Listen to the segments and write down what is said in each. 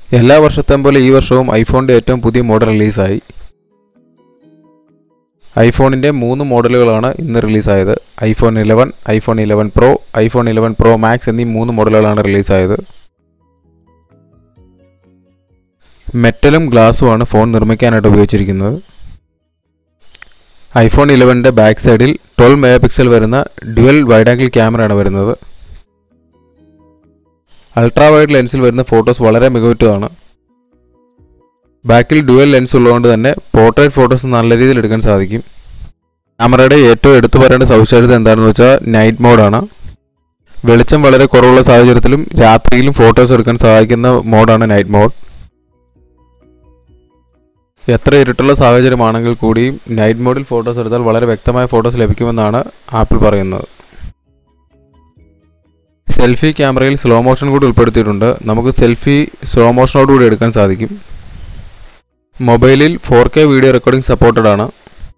എല്ലാ വർഷത്തെയും പോലെ ഈ വർഷവും ഐഫോണിൻ്റെ ഏറ്റവും പുതിയ മോഡൽ റിലീസായി ഐഫോണിൻ്റെ മൂന്ന് മോഡലുകളാണ് ഇന്ന് റിലീസായത് iPhone eleven iPhone eleven pro iPhone eleven pro max എന്നീ മൂന്ന് മോഡലുകളാണ് റിലീസായത് മെറ്റലും ഗ്ലാസുമാണ് ഫോൺ നിർമ്മിക്കാനായിട്ട് ഉപയോഗിച്ചിരിക്കുന്നത് ഐഫോൺ ഇലവൻ്റെ ബാക്ക് സൈഡിൽ ട്വൽവ് മെഗാ പിക്സൽ വരുന്ന ഡ്യുവൽ വൈഡ് ആംഗിൾ ക്യാമറയാണ് വരുന്നത് അൾട്രാ വൈഡ് ലെൻസിൽ വരുന്ന ഫോട്ടോസ് വളരെ മികവുറ്റതാണ് ബാക്കിൽ ഡ്യുവൽ ലെൻസ് ഉള്ളതുകൊണ്ട് തന്നെ പോർട്രേറ്റ് ഫോട്ടോസ് നല്ല രീതിയിൽ എടുക്കാൻ സാധിക്കും ക്യാമറയുടെ ഏറ്റവും എടുത്തു പറയേണ്ട സവിശേഷത എന്താണെന്ന് വെച്ചാൽ നൈറ്റ് മോഡാണ് വെളിച്ചം വളരെ കുറവുള്ള സാഹചര്യത്തിലും രാത്രിയിലും ഫോട്ടോസ് എടുക്കാൻ സഹായിക്കുന്ന മോഡാണ് നൈറ്റ് മോഡ് എത്ര ഇരുട്ടുള്ള സാഹചര്യമാണെങ്കിൽ കൂടിയും നൈറ്റ് മോഡിൽ ഫോട്ടോസ് എടുത്താൽ വളരെ വ്യക്തമായ ഫോട്ടോസ് ലഭിക്കുമെന്നാണ് ആപ്പിൾ പറയുന്നത് സെൽഫി ക്യാമറയിൽ സ്ലോ മോഷൻ കൂടി ഉൾപ്പെടുത്തിയിട്ടുണ്ട് നമുക്ക് സെൽഫി സ്ലോ മോഷനോട് കൂടി എടുക്കാൻ സാധിക്കും മൊബൈലിൽ four K video recording supported ആണ്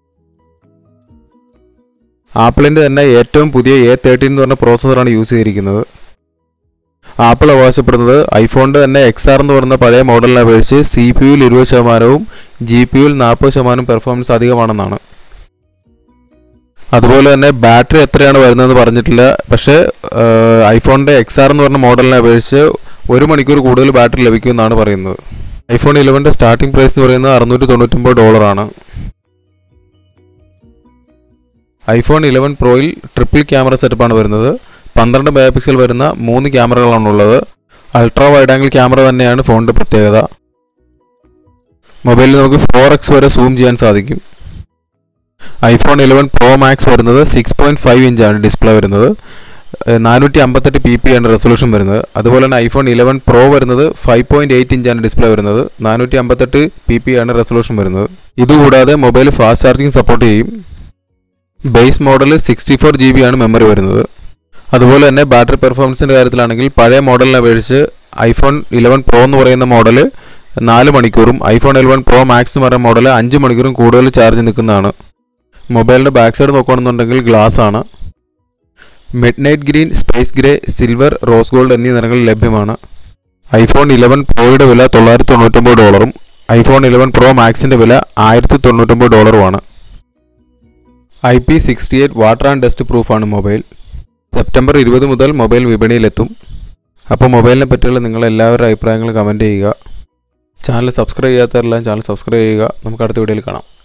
ആപ്പിളിൻ്റെ തന്നെ ഏറ്റവും പുതിയ എ തേർട്ടീൻ എന്ന് പറഞ്ഞ പ്രോസസ്സറാണ് യൂസ് ചെയ്തിരിക്കുന്നത് ആപ്പിൾ അവകാശപ്പെടുന്നത് ഐഫോണിൻ്റെ തന്നെ എക്സ് ആർ എന്ന് പറയുന്ന പഴയ മോഡലിനെ അപേക്ഷിച്ച് സി പി യുവിൽ ഇരുപത് ശതമാനവും ജി പി യുവിൽ നാൽപ്പത് ശതമാനം പെർഫോമൻസ് അധികമാണെന്നാണ് അതുപോലെ തന്നെ ബാറ്ററി എത്രയാണ് വരുന്നതെന്ന് പറഞ്ഞിട്ടില്ല പക്ഷേ ഐഫോണിൻ്റെ എക്സ് ആർ എന്ന് പറഞ്ഞ മോഡലിനെ അപേക്ഷിച്ച് ഒരു മണിക്കൂർ കൂടുതൽ ബാറ്ററി ലഭിക്കുമെന്നാണ് പറയുന്നത് ഐഫോൺ ഇലവൻ്റെ സ്റ്റാർട്ടിംഗ് പ്രൈസ് എന്ന് പറയുന്നത് അറുന്നൂറ്റി തൊണ്ണൂറ്റൊമ്പത് ഡോളറാണ് ഐഫോൺ ഇലവൻ പ്രോയിൽ ട്രിപ്പിൾ ക്യാമറ സെറ്റപ്പാണ് വരുന്നത് പന്ത്രണ്ട് മെഗാ പിക്സൽ വരുന്ന മൂന്ന് ക്യാമറകളാണുള്ളത് അൾട്രാ വൈഡ് ആംഗിൾ ക്യാമറ തന്നെയാണ് ഫോണിൻ്റെ പ്രത്യേകത മൊബൈലിൽ നമുക്ക് ഫോർ എക്സ് വരെ സൂം ചെയ്യാൻ സാധിക്കും ഐഫോൺ ഇലവൻ പ്രോ മാക്സ് വരുന്നത് സിക്സ് പോയിൻറ്റ് ഫൈവ് ഇഞ്ചാണ് ഡിസ്പ്ലേ വരുന്നത് നാനൂറ്റി അമ്പത്തെട്ട് പി പി ആണ് റെസൊല്യൂഷൻ വരുന്നത് അതുപോലെ തന്നെ ഐഫോൺ ഇലവൻ പ്രോ വരുന്നത് ഫൈവ് പോയിൻറ്റ് എയ്റ്റ് ഇഞ്ചാണ് ഡിസ്പ്ലേ വരുന്നത് നാനൂറ്റി അമ്പത്തെട്ട് പി പി ആണ് റെസൊല്യൂഷൻ വരുന്നത് ഇതുകൂടാതെ മൊബൈൽ ഫാസ്റ്റ് ചാർജിങ് സപ്പോർട്ട് ചെയ്യും base model sixty four G B ആണ് മെമ്മറി വരുന്നത് അതുപോലെ തന്നെ ബാറ്ററി പെർഫോമൻസിൻ്റെ കാര്യത്തിലാണെങ്കിൽ പഴയ മോഡലിനെ അപേക്ഷിച്ച് ഐഫോൺ ഇലവൻ പ്രോ എന്ന് പറയുന്ന മോഡൽ നാല് മണിക്കൂറും ഐഫോൺ ഇലവൻ പ്രോ മാക്സ് എന്ന് പറയുന്ന മോഡൽ അഞ്ച് മണിക്കൂറും കൂടുതൽ ചാർജ് നിൽക്കുന്നതാണ് മൊബൈലിൻ്റെ ബാക്ക് സൈഡ് നോക്കുകയാണെന്നുണ്ടെങ്കിൽ ഗ്ലാസ് ആണ് midnight green space grey silver rose gold എന്നീ നിറങ്ങൾ ലഭ്യമാണ് ഐഫോൺ ഇലവൻ പ്രോയുടെ വില തൊള്ളായിരത്തി തൊണ്ണൂറ്റൊമ്പത് ഡോളറും ഐഫോൺ ഇലവൻ പ്രോ മാക്സിൻ്റെ വില ആയിരത്തി തൊണ്ണൂറ്റൊമ്പത് ഡോളറുമാണ് I P sixty eight water and dust പ്രൂഫാണ് മൊബൈൽ സെപ്റ്റംബർ ഇരുപത് മുതൽ മൊബൈൽ വിപണിയിലെത്തും അപ്പോൾ മൊബൈലിനെ പറ്റിയുള്ള നിങ്ങളുടെ എല്ലാവരുടെ അഭിപ്രായങ്ങൾ കമൻറ്റ് ചെയ്യുക ചാനൽ സബ്സ്ക്രൈബ് ചെയ്യാത്തവരെല്ലാം ചാനൽ സബ്സ്ക്രൈബ് ചെയ്യുക നമുക്ക് അടുത്ത വീഡിയോയിൽ കാണാം